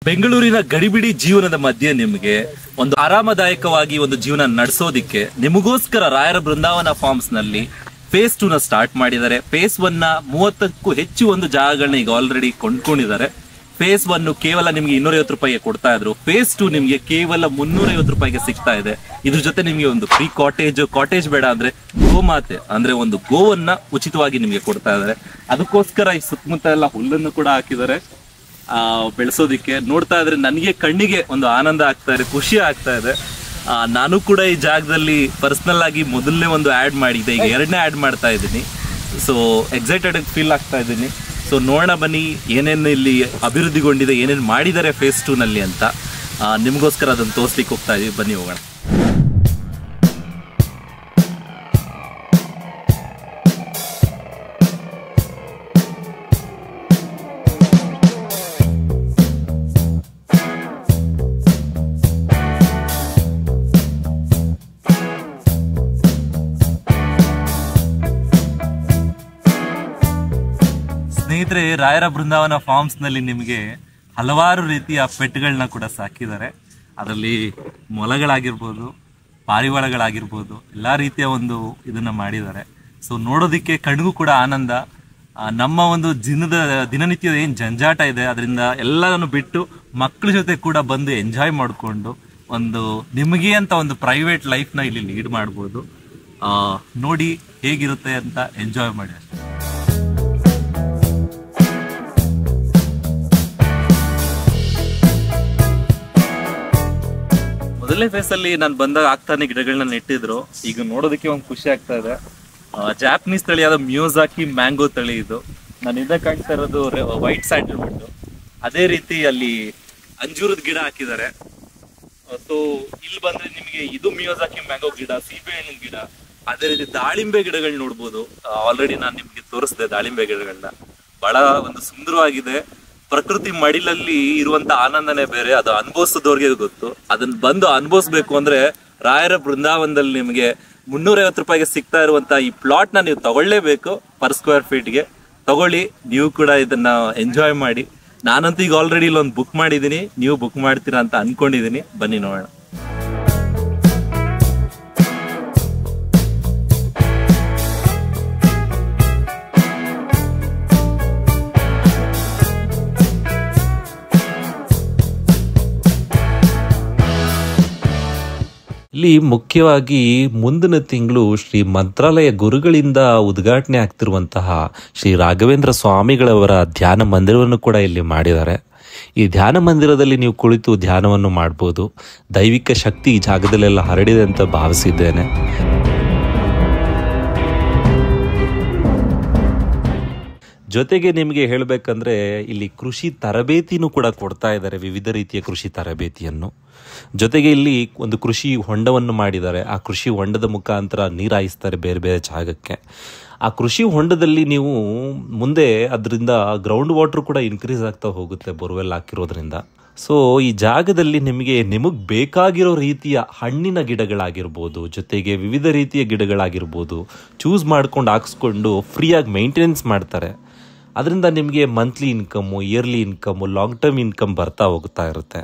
ಬೆಂಗಳೂರಿನ ಗಡಿಬಿಡಿ ಜೀವನದ ಮಧ್ಯೆ ನಿಮಗೆ ಒಂದು ಆರಾಮದಾಯಕವಾಗಿ ಒಂದು ಜೀವನ ನಡೆಸೋದಿಕ್ಕೆ ನಿಮಗೋಸ್ಕರ ರಾಯರ ಬೃಂದಾವನ ಫಾರ್ಮ್ಸ್ ನಲ್ಲಿ ಫೇಸ್ ಟೂ ನ ಸ್ಟಾರ್ಟ್ ಮಾಡಿದ್ದಾರೆ ಫೇಸ್ ಒನ್ ನ ಮೂವತ್ತಕ್ಕೂ ಹೆಚ್ಚು ಒಂದು ಜಾಗಗಳನ್ನ ಈಗ ಆಲ್ರೆಡಿ ಕೊಂಡ್ಕೊಂಡಿದ್ದಾರೆ ಫೇಸ್ ಒನ್ ಕೇವಲ ನಿಮ್ಗೆ ಇನ್ನೂರೈವತ್ತು ರೂಪಾಯಿಗೆ ಕೊಡ್ತಾ ಇದ್ರು ಫೇಸ್ ಟು ನಿಮ್ಗೆ ಕೇವಲ ಮುನ್ನೂರೈವತ್ತು ರೂಪಾಯಿಗೆ ಸಿಗ್ತಾ ಇದೆ ಇದ್ರ ಜೊತೆ ನಿಮ್ಗೆ ಒಂದು ಫ್ರೀ ಕಾಟೇಜ್ ಕಾಟೇಜ್ ಬೇಡ ಅಂದ್ರೆ ಗೋಮಾತೆ ಅಂದ್ರೆ ಒಂದು ಗೋವನ್ನ ಉಚಿತವಾಗಿ ನಿಮ್ಗೆ ಕೊಡ್ತಾ ಇದ್ದಾರೆ ಅದಕ್ಕೋಸ್ಕರ ಈ ಸುತ್ತಮುತ್ತ ಎಲ್ಲ ಹುಲ್ಲನ್ನು ಕೂಡ ಹಾಕಿದ್ದಾರೆ ಆ ಬೆಳೆಸೋದಿಕ್ಕೆ ನೋಡ್ತಾ ಇದ್ರೆ ನನಗೆ ಕಣ್ಣಿಗೆ ಒಂದು ಆನಂದ ಆಗ್ತಾ ಇದೆ ಖುಷಿ ಆಗ್ತಾ ಇದೆ ಆ, ನಾನು ಕೂಡ ಈ ಜಾಗದಲ್ಲಿ ಪರ್ಸನಲ್ ಆಗಿ ಮೊದಲನೇ ಒಂದು ಆಡ್ ಮಾಡಿದ್ದೆ ಈಗ ಎರಡನೇ ಆಡ್ ಮಾಡ್ತಾ ಇದ್ದೀನಿ ಸೊ ಎಕ್ಸೈಟೆಡ್ ಫೀಲ್ ಆಗ್ತಾ ಇದ್ದೀನಿ ಸೊ ನೋಡೋಣ ಬನ್ನಿ ಏನೇನು ಇಲ್ಲಿ ಅಭಿವೃದ್ಧಿಗೊಂಡಿದೆ ಏನೇನು ಮಾಡಿದ್ದಾರೆ ಫೇಸ್ ಟೂ ನಲ್ಲಿ ಅಂತ ಆ, ನಿಮಗೋಸ್ಕರ ಅದನ್ನು ತೋರಿಸ್ಲಿಕ್ಕೆ ಹೋಗ್ತಾ ಇದೀವಿ ಬನ್ನಿ ಹೋಗೋಣ ಸ್ನೇಹಿತರೆ ರಾಯರ ಬೃಂದಾವನ ಫಾರ್ಮ್ಸ್ ನಲ್ಲಿ ನಿಮಗೆ ಹಲವಾರು ರೀತಿಯ ಪೆಟ್ಗಳನ್ನ ಕೂಡ ಸಾಕಿದ್ದಾರೆ ಅದರಲ್ಲಿ ಮೊಲಗಳಾಗಿರ್ಬೋದು ಪಾರಿವಾಳಗಳಾಗಿರ್ಬೋದು ಎಲ್ಲಾ ರೀತಿಯ ಒಂದು ಇದನ್ನ ಮಾಡಿದ್ದಾರೆ ಸೊ ನೋಡೋದಿಕ್ಕೆ ಕಣ್ಗೂ ಕೂಡ ಆನಂದ ಆ, ನಮ್ಮ ಒಂದು ದಿನದ ದಿನನಿತ್ಯದ ಏನ್ ಜಂಜಾಟ ಇದೆ ಅದರಿಂದ ಎಲ್ಲರನ್ನು ಬಿಟ್ಟು ಮಕ್ಕಳ ಜೊತೆ ಕೂಡ ಬಂದು ಎಂಜಾಯ್ ಮಾಡಿಕೊಂಡು ಒಂದು ನಿಮಗೆ ಅಂತ ಒಂದು ಪ್ರೈವೇಟ್ ಲೈಫ್ನ ಇಲ್ಲಿ ಲೀಡ್ ಮಾಡ್ಬೋದು ಆ, ನೋಡಿ ಹೇಗಿರುತ್ತೆ ಅಂತ ಎಂಜಾಯ್ ಮಾಡಿ ಅಷ್ಟೇ ಮೊದಲನೇ ಫೇಸ್ ಅಲ್ಲಿ ನಾನು ಬಂದಾಗ ಆಗ್ತಾನೆ ಗಿಡಗಳನ್ನ ನೆಟ್ಟಿದ್ರು ಈಗ ನೋಡೋದಕ್ಕೆ ಒಂದು ಖುಷಿ ಆಗ್ತಾ ಇದೆ ಜಾಪನೀಸ್ ತಳಿಯಾದ ಮ್ಯೂಸಾಕಿ ಮ್ಯಾಂಗೋ ತಳಿ ಇದು ನಾನು ಹಿಂದೆ ಕಾಣ್ತಾ ಇರೋದು ವೈಟ್ ಸ್ಯಾಂಡಲ್ವುಡ್ ಅದೇ ರೀತಿ ಅಲ್ಲಿ ಅಂಜೂರದ ಗಿಡ ಹಾಕಿದ್ದಾರೆ ಸೊ ಇಲ್ಲಿ ಬಂದ್ರೆ ನಿಮಗೆ ಇದು ಮಿಯೋಜಾಕಿ ಮ್ಯಾಂಗೋ ಗಿಡ ಸೀಬೆ ಹಣ್ಣಿನ ಗಿಡ ಅದೇ ರೀತಿ ದಾಳಿಂಬೆ ಗಿಡಗಳು ನೋಡ್ಬೋದು ಆಲ್ರೆಡಿ ನಾನು ನಿಮ್ಗೆ ತೋರಿಸಿದೆ ದಾಳಿಂಬೆ ಗಿಡಗಳನ್ನ ಬಹಳ ಒಂದು ಸುಂದರವಾಗಿದೆ ಪ್ರಕೃತಿ ಮಡಿಲಲ್ಲಿ ಇರುವಂತ ಆನಂದನೇ ಬೇರೆ ಅದು ಅನುಭವಿಸಿದವ್ರಿಗೆ ಗೊತ್ತು ಅದನ್ನ ಬಂದು ಅನುಭವಿಸ್ಬೇಕು ಅಂದ್ರೆ ರಾಯರ ಬೃಂದಾವನದಲ್ಲಿ ನಿಮಗೆ ಮುನ್ನೂರೈವತ್ತು ರೂಪಾಯಿಗೆ ಸಿಗ್ತಾ ಇರುವಂತ ಈ ಪ್ಲಾಟ್ ನ ನೀವು ತಗೊಳ್ಳೇಬೇಕು ಪರ್ ಸ್ಕ್ವೇರ್ ಫೀಟ್ಗೆ ತಗೊಳ್ಳಿ ನೀವು ಕೂಡ ಇದನ್ನ ಎಂಜಾಯ್ ಮಾಡಿ ನಾನಂತೂ ಈಗ ಆಲ್ರೆಡಿ ಇಲ್ಲೊಂದು ಬುಕ್ ಮಾಡಿದ್ದೀನಿ ನೀವು ಬುಕ್ ಮಾಡ್ತೀರಾ ಅಂತ ಅನ್ಕೊಂಡಿದ್ದೀನಿ ಬನ್ನಿ ನೋಡೋಣ ಇಲ್ಲಿ ಮುಖ್ಯವಾಗಿ ಮುಂದಿನ ತಿಂಗಳು ಶ್ರೀ ಮಂತ್ರಾಲಯ ಗುರುಗಳಿಂದ ಉದ್ಘಾಟನೆ ಆಗ್ತಿರುವಂತಹ ಶ್ರೀ ರಾಘವೇಂದ್ರ ಸ್ವಾಮಿಗಳವರ ಧ್ಯಾನ ಮಂದಿರವನ್ನು ಕೂಡ ಇಲ್ಲಿ ಮಾಡಿದ್ದಾರೆ ಈ ಧ್ಯಾನ ಮಂದಿರದಲ್ಲಿ ನೀವು ಕುಳಿತು ಧ್ಯಾನವನ್ನು ಮಾಡ್ಬೋದು ದೈವಿಕ ಶಕ್ತಿ ಈ ಜಾಗದಲ್ಲೆಲ್ಲ ಹರಡಿದೆ ಅಂತ ಭಾವಿಸಿದ್ದೇನೆ ಜೊತೆಗೆ ನಿಮಗೆ ಹೇಳಬೇಕಂದ್ರೆ ಇಲ್ಲಿ ಕೃಷಿ ತರಬೇತಿನೂ ಕೂಡ ಕೊಡ್ತಾ ಇದ್ದಾರೆ ವಿವಿಧ ರೀತಿಯ ಕೃಷಿ ತರಬೇತಿಯನ್ನು ಜೊತೆಗೆ ಇಲ್ಲಿ ಒಂದು ಕೃಷಿ ಹೊಂಡವನ್ನು ಮಾಡಿದ್ದಾರೆ ಆ ಕೃಷಿ ಹೊಂಡದ ಮುಖಾಂತರ ನೀರು ಹಾಯಿಸ್ತಾರೆ ಬೇರೆ ಬೇರೆ ಜಾಗಕ್ಕೆ ಆ ಕೃಷಿ ಹೊಂಡದಲ್ಲಿ ನೀವು ಮುಂದೆ ಅದರಿಂದ ಗ್ರೌಂಡ್ ವಾಟರ್ ಕೂಡ ಇನ್ಕ್ರೀಸ್ ಆಗ್ತಾ ಹೋಗುತ್ತೆ ಬೋರ್ವೆಲ್ ಹಾಕಿರೋದ್ರಿಂದ ಸೊ ಈ ಜಾಗದಲ್ಲಿ ನಿಮಗೆ ನಿಮಗೆ ಬೇಕಾಗಿರೋ ರೀತಿಯ ಹಣ್ಣಿನ ಗಿಡಗಳಾಗಿರ್ಬೋದು ಜೊತೆಗೆ ವಿವಿಧ ರೀತಿಯ ಗಿಡಗಳಾಗಿರ್ಬೋದು ಚೂಸ್ ಮಾಡ್ಕೊಂಡು ಹಾಕ್ಸ್ಕೊಂಡು ಫ್ರೀಯಾಗಿ ಮೇಂಟೆನೆನ್ಸ್ ಮಾಡ್ತಾರೆ ಅದರಿಂದ ನಿಮಗೆ monthly income yearly income long term income ಬರ್ತಾ ಹೋಗ್ತಾ ಇರುತ್ತೆ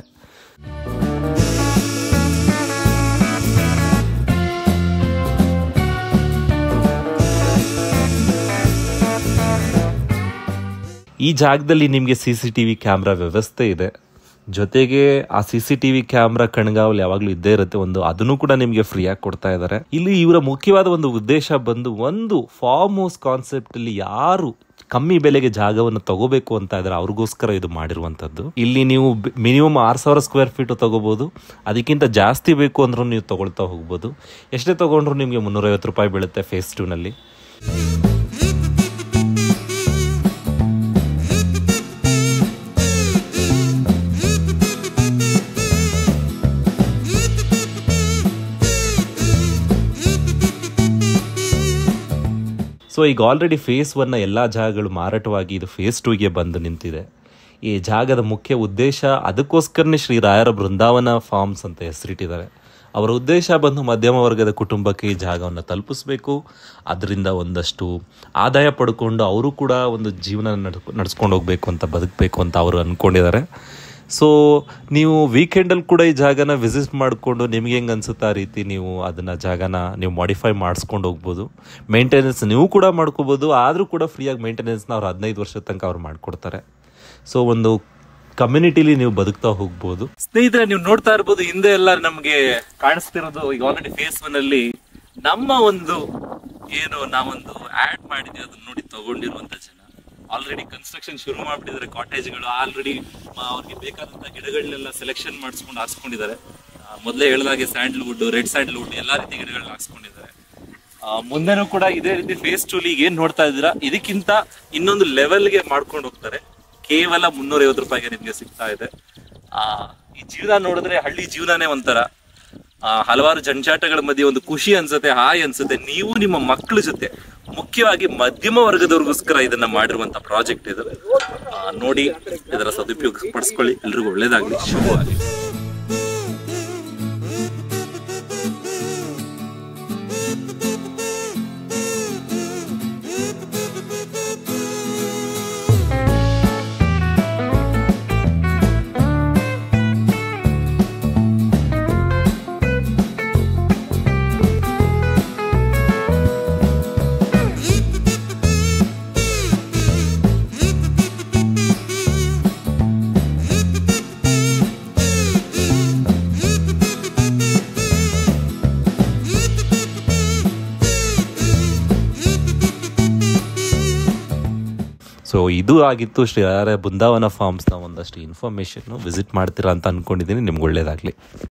ಈ ಜಾಗದಲ್ಲಿ ನಿಮಗೆ C C T V camera ವ್ಯವಸ್ಥೆ ಇದೆ ಜೊತೆಗೆ ಆ C C T V camera ಕಣ್ಗಾವಲು ಯಾವಾಗಲೂ ಇದ್ದೇ ಇರುತ್ತೆ ಒಂದು ಅದನ್ನು ಕೂಡ ನಿಮಗೆ ಫ್ರೀಯಾಗಿ ಕೊಡ್ತಾ ಇದ್ದಾರೆ ಇಲ್ಲಿ ಇವರ ಮುಖ್ಯವಾದ ಒಂದು ಉದ್ದೇಶ ಬಂದು ಒಂದು ಫಾರ್ಮ್ ಹೌಸ್ ಕಾನ್ಸೆಪ್ಟ್ ಅಲ್ಲಿ ಯಾರು ಕಮ್ಮಿ ಬೆಲೆಗೆ ಜಾಗವನ್ನು ತಗೋಬೇಕು ಅಂತ ಇದ್ದಾರೆ ಅವ್ರಿಗೋಸ್ಕರ ಇದು ಮಾಡಿರುವಂತದ್ದು ಇಲ್ಲಿ ನೀವು ಮಿನಿಮಮ್ ಆರು ಸಾವಿರ ಸ್ಕ್ವೇರ್ ಫೀಟ್ ತಗೋಬಹುದು ಅದಕ್ಕಿಂತ ಜಾಸ್ತಿ ಬೇಕು ಅಂದ್ರೂ ನೀವು ತಗೊಳ್ತಾ ಹೋಗ್ಬೋದು ಎಷ್ಟೇ ತಗೊಂಡ್ರು ನಿಮಗೆ ಮುನ್ನೂರೈವತ್ತು ರೂಪಾಯಿ ಬೀಳುತ್ತೆ ಫೇಸ್ ಟೂನಲ್ಲಿ ಸೊ ಈಗ ಆಲ್ರೆಡಿ ಫೇಸ್ ಒನ್ನ ಎಲ್ಲ ಜಾಗಗಳು ಮಾರಾಟವಾಗಿ ಇದು ಫೇಸ್ ಟೂಗೆ ಬಂದು ನಿಂತಿದೆ ಈ ಜಾಗದ ಮುಖ್ಯ ಉದ್ದೇಶ ಅದಕ್ಕೋಸ್ಕರನೇ ಶ್ರೀ ರಾಯರ ಬೃಂದಾವನ ಫಾರ್ಮ್ಸ್ ಅಂತ ಹೆಸರಿಟ್ಟಿದ್ದಾರೆ ಅವರ ಉದ್ದೇಶ ಬಂದು ಮಧ್ಯಮ ವರ್ಗದ ಕುಟುಂಬಕ್ಕೆ ಈ ಜಾಗವನ್ನು ತಲುಪಿಸ್ಬೇಕು ಅದರಿಂದ ಒಂದಷ್ಟು ಆದಾಯ ಪಡ್ಕೊಂಡು ಅವರು ಕೂಡ ಒಂದು ಜೀವನ ನಡ್ ನಡ್ಸ್ಕೊಂಡು ಹೋಗ್ಬೇಕು ಅಂತ ಬದುಕಬೇಕು ಅಂತ ಅವರು ಅಂದ್ಕೊಂಡಿದ್ದಾರೆ ಸೊ ನೀವು ವೀಕೆಂಡಲ್ಲಿ ಕೂಡ ಈ ಜಾಗನ ವಿಸಿಟ್ ಮಾಡಿಕೊಂಡು ನಿಮ್ಗೆ ಹೆಂಗೆ ಅನ್ಸುತ್ತೆ ಆ ರೀತಿ ನೀವು ಅದನ್ನು ಜಾಗನ ನೀವು ಮಾಡಿಫೈ ಮಾಡಿಸ್ಕೊಂಡು ಹೋಗ್ಬೋದು ಮೇಂಟೆನೆನ್ಸ್ ನೀವು ಕೂಡ ಮಾಡ್ಕೋಬೋದು ಆದರೂ ಕೂಡ ಫ್ರೀಯಾಗಿ ಮೇಂಟೆನೆನ್ಸ್ನ ಅವ್ರು ಹದಿನೈದು ವರ್ಷದ ತನಕ ಅವ್ರು ಮಾಡಿಕೊಡ್ತಾರೆ ಸೊ ಒಂದು ಕಮ್ಯುನಿಟಿಲಿ ನೀವು ಬದುಕ್ತಾ ಹೋಗ್ಬೋದು ಸ್ನೇಹಿತರೆ ನೀವು ನೋಡ್ತಾ ಇರ್ಬೋದು ಹಿಂದೆ ಎಲ್ಲ ನಮ್ಗೆ ಕಾಣಿಸ್ತಿರೋದು ಈಗ ಆಲ್ರೆಡಿ ಫೇಸ್ ಒನ್ ಅಲ್ಲಿ ನಮ್ಮ ಒಂದು ಏನು ನಾವೊಂದು ಆಡ್ ಮಾಡಿದ್ವಿ ಅದನ್ನ ನೋಡಿ ತಗೊಂಡಿರುವಂತ ಜನ ಆಲ್ರೆಡಿ ಕನ್ಸ್ಟ್ರಕ್ಷನ್ ಶುರು ಮಾಡ್ಬಿಟ್ಟಿದ್ದಾರೆ ಕಾಟೇಜ್ಗಳು ಆಲ್ರೆಡಿ ಅವ್ರಿಗೆ ಬೇಕಾದಂತ ಗಿಡಗಳನ್ನೆಲ್ಲ ಸೆಲೆಕ್ಷನ್ ಮಾಡಿಸ್ಕೊಂಡು ಹಾಕ್ಸ್ಕೊಂಡಿದ್ದಾರೆ ಆ, ಮೊದ್ಲೇ ಹೇಳ್ದಾಗೆ ಸ್ಯಾಂಡಲ್ವುಡ್ ರೆಡ್ ಸ್ಯಾಂಡಲ್ವುಡ್ ಎಲ್ಲಾ ರೀತಿ ಗಿಡಗಳನ್ನ ಹಾಕ್ಸ್ಕೊಂಡಿದ್ದಾರೆ ಆ, ಮುಂದೆನೂ ಕೂಡ ಇದೇ ರೀತಿ ಫೇಸ್ ಟೂಲಿ ಈಗ ಏನ್ ನೋಡ್ತಾ ಇದ್ದೀರಾ ಇದಕ್ಕಿಂತ ಇನ್ನೊಂದು ಲೆವೆಲ್ಗೆ ಮಾಡ್ಕೊಂಡು ಹೋಗ್ತಾರೆ ಕೇವಲ ಮುನ್ನೂರ ಐವತ್ತು ರೂಪಾಯಿಗೆ ನಿಮ್ಗೆ ಸಿಗ್ತಾ ಇದೆ ಆ ಈ ಜೀವನ ನೋಡಿದ್ರೆ ಹಳ್ಳಿ ಜೀವನನೇ ಒಂಥರ ಆ, ಹಲವಾರು ಜಂಜಾಟಗಳ ಮಧ್ಯೆ ಒಂದು ಖುಷಿ ಅನ್ಸುತ್ತೆ ಹಾಯ್ ಅನ್ಸುತ್ತೆ ನೀವು ನಿಮ್ಮ ಮಕ್ಕಳ ಜೊತೆ ಮುಖ್ಯವಾಗಿ ಮಧ್ಯಮ ವರ್ಗದವ್ರಿಗೋಸ್ಕರ ಇದನ್ನ ಮಾಡಿರುವಂತ ಪ್ರಾಜೆಕ್ಟ್ ಇದು ಆ, ನೋಡಿ ಇದರ ಸದುಪಯೋಗ ಪಡಿಸ್ಕೊಳ್ಳಿ ಎಲ್ರಿಗೂ ಒಳ್ಳೇದಾಗ್ಲಿ ಶುಭವಾಗಲಿ ಸೊ ಇದು ಆಗಿತ್ತು ಶ್ರೀ ಆರ್ ಬೃಂದಾವನ ಫಾರ್ಮ್ಸ್ನ ಒಂದಷ್ಟು ಇನ್ಫಾರ್ಮೇಷನ್ನು ವಿಸಿಟ್ ಮಾಡ್ತೀರಾ ಅಂತ ಅಂದ್ಕೊಂಡಿದ್ದೀನಿ ನಿಮ್ಗೆ ಒಳ್ಳೇದಾಗಲಿ